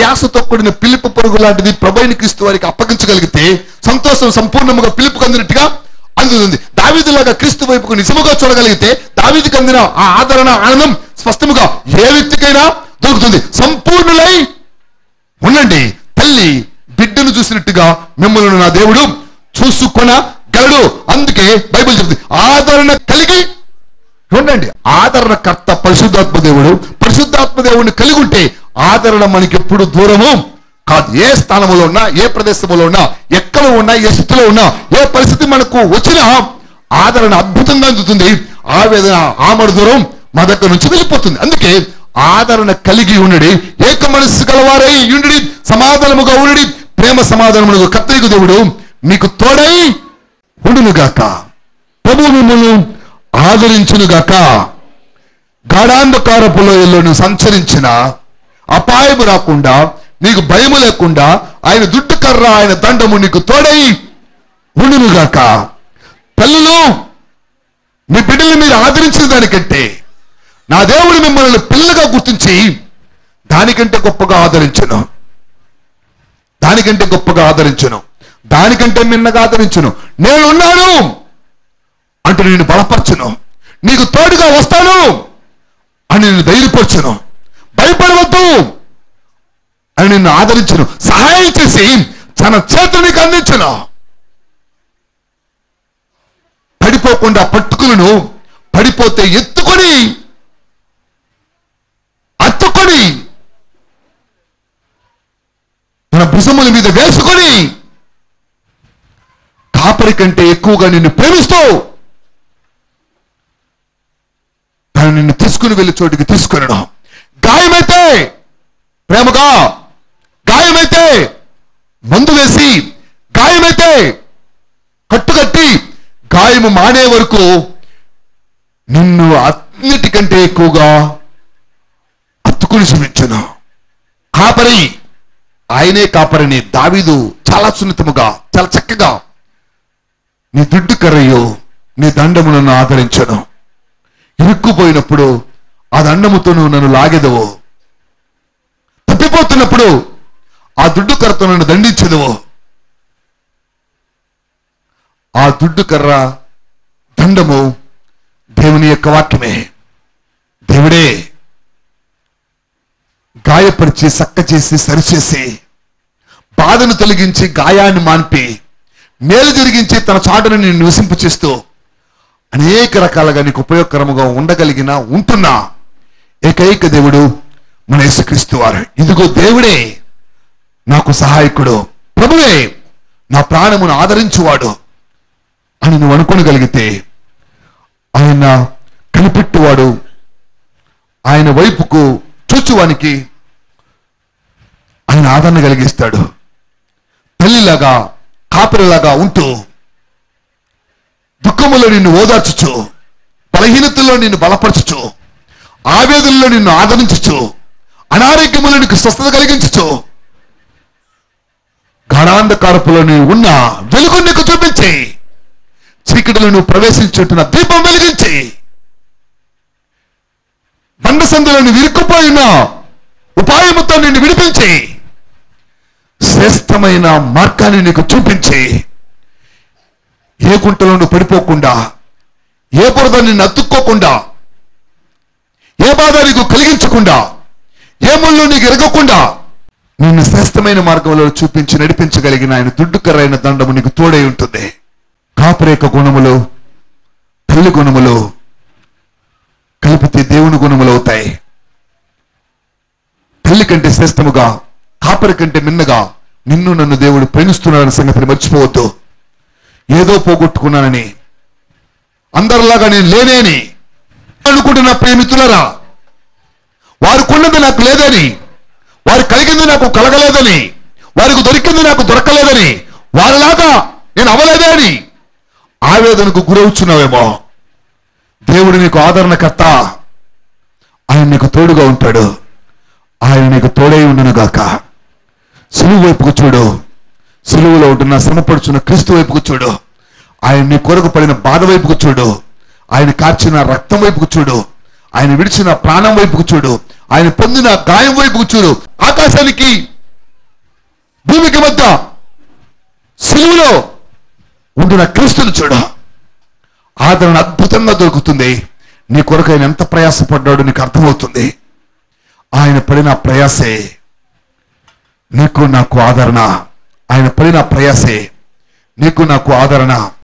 ప్రయాసతో కూడిన పిలుపు పొరుగు లాంటిది ప్రభైన క్రీస్తు వారికి అప్పగించగలిగితే సంతోషం సంపూర్ణముగా పిలుపుకు అందినట్టుగా అందుతుంది దావీదులాగా క్రీస్తు వైపుకు నిజముగా చూడగలిగితే దావీదుకి అందిన ఆ ఆదరణ ఆనందం స్పష్టముగా ఏ వ్యక్తికైనా దొరుకుతుంది సంపూర్ణులై ఉండండి తల్లి బిడ్డను చూసినట్టుగా మిమ్మల్ని నా దేవుడు చూసుకొన గలడు అందుకే బైబిల్ చెప్తుంది ఆదరణ కలిగి ఉండండి ఆదరణకర్త పరిశుద్ధాత్మ దేవుడు పరిశుద్ధాత్మ దేవుడిని కలిగి ఉంటే ఆదరణ మనకి ఎప్పుడు దూరము కాదు ఏ స్థానంలో ఉన్నా ఏ ప్రదేశంలో ఉన్నా ఎక్కడ ఉన్నా ఏ స్థితిలో ఉన్నా ఏ పరిస్థితి మనకు వచ్చినా ఆదరణ అద్భుతంగా అందుతుంది ఆవేదన ఆమడ దూరం మా దగ్గర నుంచి వెళ్ళిపోతుంది అందుకే ఆదరణ కలిగి ఉండడి ఏక మనస్సు గలవారై ఉండి సమాధానముగా ఉండి ప్రేమ సమాధానములకు కత్తరికు దేవుడు మీకు తోడై ఉండునుగాక ప్రభు మిమ్మల్ని ఆదరించునుగాక గాఢాంధకారపు లోయల్లో సంచరించిన అపాయము రాకుండా నీకు భయము లేకుండా ఆయన దుడ్డు కర్ర ఆయన దండము నీకు తోడై ఉండునుగాక తల్లులు మీ బిడ్డల్ని మీరు ఆదరించిన దానికంటే నా దేవుడు మిమ్మల్ని పిల్లగా గుర్తించి దానికంటే గొప్పగా ఆదరించను దానికంటే గొప్పగా ఆదరించను దానికంటే మిన్నగా ఆదరించను నేనున్నాను అంటూ నేను బలపరచును నీకు తోడుగా వస్తాను అని నేను ధైర్యపరచును భయపడవద్దు అని నిన్ను ఆదరించును సహాయం చేసి తన చేతులు నీకు అందించును పడిపోకుండా పట్టుకులను పడిపోతే ఎత్తుకొని అత్తుకొని తన భుజముల మీద వేసుకొని కాపరి కంటే ఎక్కువగా నిన్ను ప్రేమిస్తూ తను నిన్ను తీసుకుని వెళ్ళి చోటికి తీసుకునడం గాయమైతే ప్రేమగా గాయమైతే మందు వేసి గాయమైతే కట్టుకట్టి గాయము మానే వరకు నిన్ను అన్నిటికంటే ఎక్కువగా అత్తుకుని చూపించను కాపరి ఆయనే కాపరిని దావీదు చాలా సున్నితముగా చాలా చక్కగా నీ దుడ్డు కర్రయ్యో నీ దండము నన్ను ఆదరించను ఇరుక్కుపోయినప్పుడు ఆ దండముతో నువ్వు నన్ను లాగెదవు తప్పిపోతున్నప్పుడు ఆ దుడ్డు కర్రతో నన్ను దండించదువు ఆ దుడ్డు కర్ర దండము దేవుని యొక్క వాక్యమే దేవుడే గాయపరిచి సక్క చేసి సరిచేసి బాధను తొలగించి గాయాన్ని మాన్పి మేలు జరిగించి తన చాటును నేను నివసింపు చేస్తూ అనేక రకాలుగా నీకు ఉపయోగకరముగా ఉండగలిగిన ఉంటున్నా ఏకైక దేవుడు మన యేసుక్రీస్తు వారు ఇదిగో దేవుడే నాకు సహాయకుడు ప్రభువే నా ప్రాణమును ఆదరించువాడు అని నువ్వు అనుకోగలిగితే ఆయన కనిపెట్టువాడు ఆయన వైపుకు చూచువానికి ఆయన ఆదరణ కలిగిస్తాడు తల్లిలాగా కాపరిలాగా ఉంటూ దుఃఖములో నిన్ను ఓదార్చుచు బలహీనతల్లో నిన్ను బలపరచుచు ఆవేదనలో నిన్ను ఆదరించుచు అనారోగ్యములో నీకు స్వస్థత కలిగించుచు గాఢాంధకారపులో నీవు ఉన్న వెలుగు నీకు చూపించి చీకటిలో నువ్వు ప్రవేశించుంటున్న దీపం వెలిగించి బండ సందులో నువ్వు ఇరుక్కుపోయిన ఉపాయముతో నిన్ను విడిపించి శ్రేష్టమైన మార్గాన్ని నీకు చూపించి ఏ గుంటలో నువ్వు పడిపోకుండా ఏ బురద నిన్ను అతుక్కోకుండా ఏ బాధ నీకు కలిగించకుండా ఏ ముళ్ళు నీకు ఎరగకుండా నిన్ను శ్రేష్టమైన మార్గంలో చూపించి నడిపించగలిగిన ఆయన దుడ్డుకరైన దండము నీకు తోడై ఉంటుంది కాపరేక గుణములు తల్లి గుణములు కలిపితే దేవుని గుణములు అవుతాయి తల్లి కంటే శ్రేష్టముగా కాపరి కంటే మిన్నగా నిన్ను నన్ను దేవుడు ప్రేమిస్తున్నాడన్న సంగతిని మర్చిపోవద్దు ఏదో పోగొట్టుకున్నానని అందరిలాగా నేను లేనేని అనుకుంటున్న ప్రేమితులరా వారు కొన్నది నాకు లేదని వారు కలిగింది నాకు కలగలేదని వారికి దొరికింది నాకు దొరకలేదని వారిలాగా నేను అవ్వలేదే అని ఆవేదనకు గురవుచున్నావేమో దేవుడు నీకు ఆదరణకర్త ఆయన నీకు తోడుగా ఉంటాడు ఆయన నీకు తోడై ఉండునుగాక సులువు వైపుకు చూడు సులువులో ఉంటున్న శ్రమపడుచున్న క్రీస్తు వైపుకు చూడు ఆయన నీ కొరకు పడిన బాధ వైపుకు చూడు ఆయన కార్చిన రక్తం వైపుకు చూడు ఆయన విడిచిన ప్రాణం వైపుకు చూడు ఆయన పొందిన గాయం వైపుకు చూడు ఆకాశానికి శిలువకి మధ్య శిలువలో ఉండిన క్రీస్తుని చూడు ఆదరణ అద్భుతంగా దొరుకుతుంది నీ కొరకు ఆయన ఎంత ప్రయాసపడ్డాడో నీకు అర్థమవుతుంది ఆయన పడిన ప్రయాసే నీకు నాకు ఆదరణ ఆయన పడిన ప్రయాసే నీకు నాకు ఆదరణ